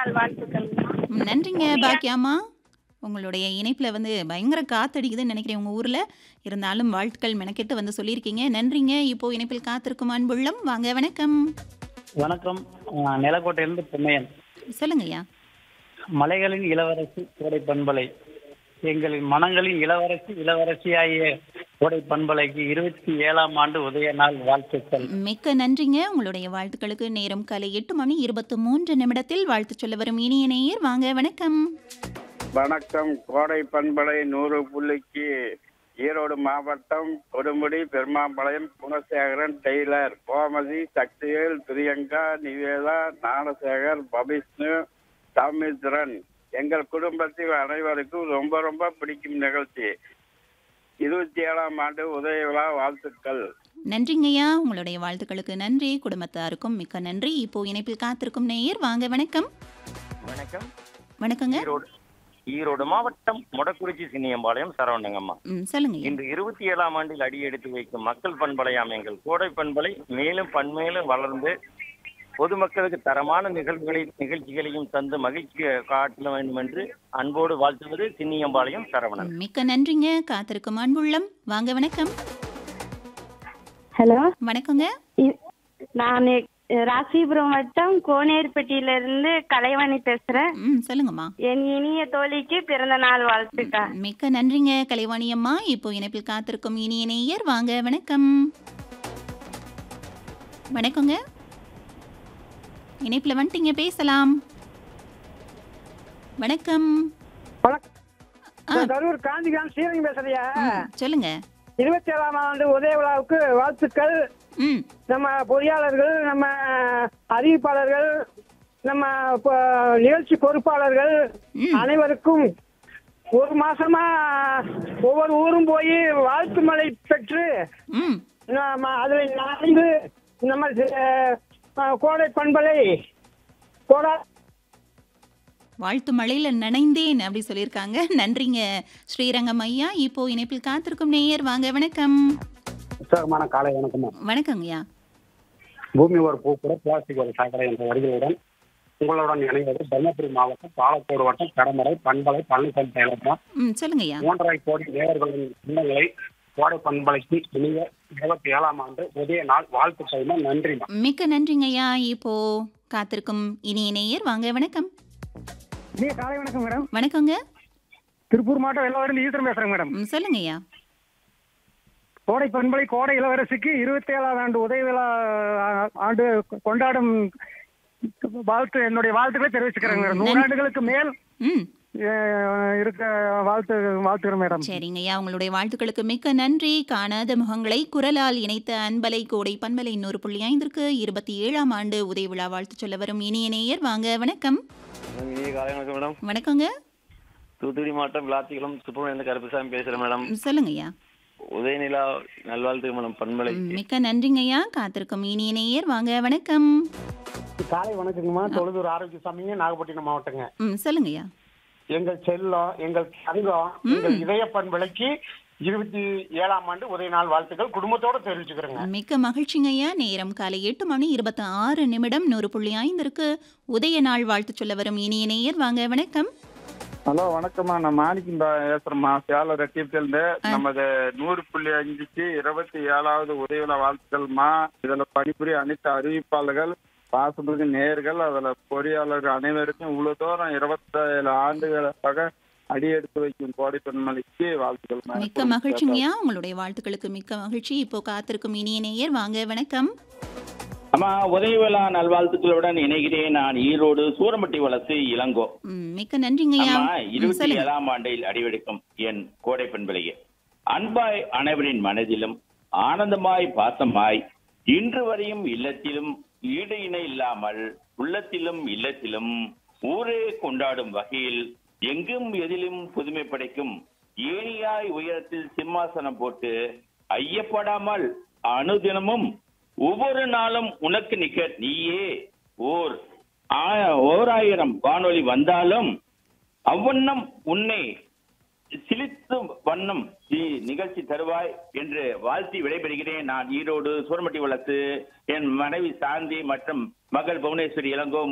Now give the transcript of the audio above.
நாள் வாழ்த்துக்கள்மா ம், நன்றிங்க பாக்கியாம்மா உங்களுடைய இணைப்பில் வந்து பயங்கர காத்தடிக்குதுன்னு நினைக்கிறேன் உங்கள் ஊரில் இருந்தாலும் வாழ்த்துக்கள் மெனக்கெட்டு வந்து சொல்லியிருக்கீங்க நன்றிங்க இப்போ இணைப்பில் காத்திருக்கும் அன்புள்ளம் வாங்க வணக்கம் வணக்கம் அஹ் நிலக்கோட்டையிலிருந்து பொன்னையன் சொல்லுங்கய்யா மலைகளின் இளவரசி கோடை பண்பலை எங்களின் மனங்களின் இளவரசி இளவரசியாகிய கோடை பண்பலைக்கு இருபத்தி ஏழாம் ஆண்டு உதய நாள் வாழ்த்துக்கள் மிக்க நன்றிங்க உங்களுடைய வாழ்த்துக்களுக்கு நேரம் காலை எட்டு மணி இருபத்து மூன்று நிமிடத்தில் வாழ்த்து சொல்ல வரும் இனிய நேயர் வாங்க வணக்கம் வணக்கம் கோடை பண்பலை நூறு புள்ளிக்கு ஈரோடு மாவட்டம் கொடுமுடி பெருமாம்பாளையம் குணசேகரன் டெய்லர் கோமதி சக்திவேல் பிரியங்கா நிவேதா ஞானசேகர் பபிஷ்ணு சௌமித்ரன் எங்கள் குடும்பத்தில் அனைவருக்கும் ரொம்ப ரொம்ப பிடிக்கும் நிகழ்ச்சி இருபத்தி ஏழாம் ஆண்டு உதய விழா வாழ்த்துக்கள் நன்றிங்கய்யா உங்களுடைய வாழ்த்துக்களுக்கு நன்றி குடும்பத்தாருக்கும் மிக்க நன்றி இப்போ இணைப்பில் காத்திருக்கும் நேயர் வாங்க வணக்கம் வணக்கம் வணக்கங்க ஈரோடு ஈரோடு மாவட்டம் மொடக்குறிச்சி சின்னியம்பாளையம் சரவணங்கம்மா ம் சொல்லுங்கய்யா இன்று இருபத்தி ஏழாம் ஆண்டில் அடி எடுத்து வைக்கும் மக்கள் பண்பலையாம் எங்கள் கோடை பண்பலை மேலும் பன்மேலும் வளர்ந்து பொதுமக்களுக்கு தரமான நிகழ்வுகளை நிகழ்ச்சிகளையும் தந்து மகிழ்ச்சி காட்ட வேண்டும் என்று அன்போடு வாழ்த்துவது சின்னியம்பாளையம் சரவணன் மிக்க நன்றிங்க காத்திருக்கும் அன்புள்ளம் வாங்க வணக்கம் ஹலோ வணக்கங்க நான் ராசிபுரம் வட்டம் கோனேர்பட்டியில இருந்து கலைவாணி பேசுறேன் ம் சொல்லுங்கம்மா என் இனிய தோழிக்கு பிறந்த நாள் வாழ்த்துக்கள் மிக்க நன்றிங்க கலைவாணி அம்மா இப்போ இணைப்பில் காத்திருக்கும் இனிய நேயர் வாங்க வணக்கம் வணக்கங்க இணைப்பில் வந்துட்டீங்க பேசலாம் வணக்கம் ஆ. நான் கரூர் காந்திகாந்த் ஸ்ரீரங்கம் பேசுறியா ம், சொல்லுங்க இருபத்தி ஏழாம் ஆண்டு உதய விழாவுக்கு வாழ்த்துக்கள் ம் நம்ம பொறியாளர்கள் நம்ம அறிவிப்பாளர்கள் நம்ம பொ- நிகழ்ச்சி பொறுப்பாளர்கள் ம். அனைவருக்கும் ஒரு மாசமா ஒவ்வொரு ஊரும் போய் வாழ்த்து மழை பெற்று ம் நம்ம அதில் நனைந்து நம்ம அஹ், கோடை பண்பலை கோடா வாழ்த்து மழையில் நனைந்தேன் அப்படி சொல்லியிருக்காங்க நன்றிங்க ஸ்ரீரங்கம் ஐயா இப்போ இணைப்பில் காத்திருக்கும் நேயர் வாங்க வணக்கம் உற்சாகமான காலை வணக்கமா வணக்கங்கய்யா பூமி ஒரு பூக்கூட பிளாஸ்டிக் ஒரு சாக்கடை என்ற வரிகளுடன் உங்களுடன் இணைவது தர்மபுரி மாவட்டம் பாலக்கோடு வட்டம் கடமடை பண்பலை பழனிசாமி செயலகம் ம் சொல்லுங்கய்யா மூன்றரை கோடி நேயர்களின் எண்ணங்களை கோடை பண்பலைக்கு இனிய இருபத்தி ஏழாம் ஆண்டு உதய நாள் வாழ்த்துக்கள்மா நன்றிமா மிக்க நன்றிங்கய்யா இப்போ காத்திருக்கும் இனிய நேயர் வாங்க வணக்கம் நீ காலை வணக்கம் மேடம் வணக்கங்க திருப்பூர் மாவட்டம் வெள்ளவாரிலிருந்து ஈஸ்வரன் பேசுறேன் மேடம் ம் சொல்லுங்கய்யா கோடை பண்பலை கோடை இளவரசிக்கு இருபத்தி ஏழாவது ஆண்டு உதய விழா ஆ- ஆண்டு கொண்டாடும் வாழ்த்து என்னுடைய வாழ்த்துக்களை தெரிவிச்சுக்கிறேன் மேடம் நூறு ஆண்டுகளுக்கு மேல் ம் அஹ், இருக்க வாழ்த்து வாழ்த்துக்கிறேன் மேடம் சரிங்கய்யா உங்களுடைய வாழ்த்துக்களுக்கு மிக்க நன்றி காணாத முகங்களை குரலால் இணைத்த அன்பலை கோடை பண்பலை இன்னொரு புள்ளி ஐந்திற்கு இருபத்தி ஏழாம் ஆண்டு உதய விழா வாழ்த்து சொல்ல வரும் இனிய நேயர் வாங்க வணக்கம் இனிய காலை வணக்கம் மேடம் வணக்கங்க தூத்துக்குடி மாவட்டம் விளாத்திக்குளம் சுப்பிரமணியம் கருப்புசாமி பேசுறேன் மேடம் ம், சொல்லுங்கய்யா உதயநிலா நல்வாழ்த்துக்கு மேடம் பண்பலை ம், மிக்க நன்றிங்கய்யா காத்திருக்கும் இனிய நேயர் வாங்க வணக்கம் காலை வணக்கங்கம்மா தொழுதூர் ஆரோக்கியசாமிங்க நாகப்பட்டினம் மாவட்டங்க ம் சொல்லுங்கய்யா எங்கள் செல்லம் எங்கள் தங்கம் எங்கள் இதய பண்பலைக்கு இருபத்தி ஏழாம் ஆண்டு உதய நாள் வாழ்த்துக்கள் குடும்பத்தோட தெரிவிச்சுக்கிறேங்க மிக்க மகிழ்ச்சிங்கய்யா நேரம் காலை எட்டு மணி இருபத்தி ஆறு நிமிடம் நூறு புள்ளி ஐந்திற்கு உதய நாள் வாழ்த்து சொல்ல வரும் இனிய நேயர் வாங்க வணக்கம் ஹலோ வணக்கம்மா நான் மாணிக்கம் பேசுறேம்மா சேலம் ரெட்டியத்திலிருந்து நமது நூறு புள்ளி அஞ்சுக்கு இருபத்தி ஏழாவது உதவியில வாழ்த்துக்கள்மா இதுல பணிபுரிய அனைத்து அறிவிப்பாளர்கள் பாசமிகு நேர்கள் அதுல பொறியாளர்கள் அனைவருக்கும் இவ்வளவு தூரம் இருபத்தேழு ஆண்டுகளாக அடி எடுத்து வைக்கும் கோடை பெண்மணிக்கு வாழ்த்துக்கள்மா மிக்க மகிழ்ச்சிங்கய்யா உங்களுடைய வாழ்த்துக்களுக்கு மிக்க மகிழ்ச்சி இப்போ காத்திருக்கும் இனிய நேயர் வாங்க வணக்கம் அம்மா உதவி விழா நல்வாழ்த்துக்களுடன் இணைகிறேன் நான் ஈரோடு சூரம்பட்டி வளர்ச்சி இளங்கோ ம், மிக்க நன்றிங்கய்யா அம்மா ம், இருபத்தி சொல்லுங்க ஏழாம் ஆண்டில் அடிவெடுக்கும் என் கோடை பெண்பிளையே அன்பாய் அனைவரின் மனதிலும் ஆனந்தமாய் பாசமாய் இன்று வரையும் இல்லத்திலும் ஈடு இணை இல்லாமல் உள்ளத்திலும் இல்லத்திலும் ஊரே கொண்டாடும் வகையில் எங்கும் எதிலும் புதுமை படைக்கும் ஏணியாய் உயரத்தில் சிம்மாசனம் போட்டு ஐயப்படாமல் அனுதினமும் ஒவ்வொரு நாளும் உனக்கு நிக்க நீயே ஓர் ஆ- ஓர் ஆயிரம் வானொலி வந்தாலும் அவ்வண்ணம் உன்னை சிலித்து வண்ணம் இ- நிகழ்ச்சி தருவாய் என்று வாழ்த்தி விடைபெறுகிறேன் நான் ஈரோடு சூரமட்டி வளர்த்து என் மனைவி சாந்தி மற்றும் மகள் புவனேஸ்வரி இளங்கோ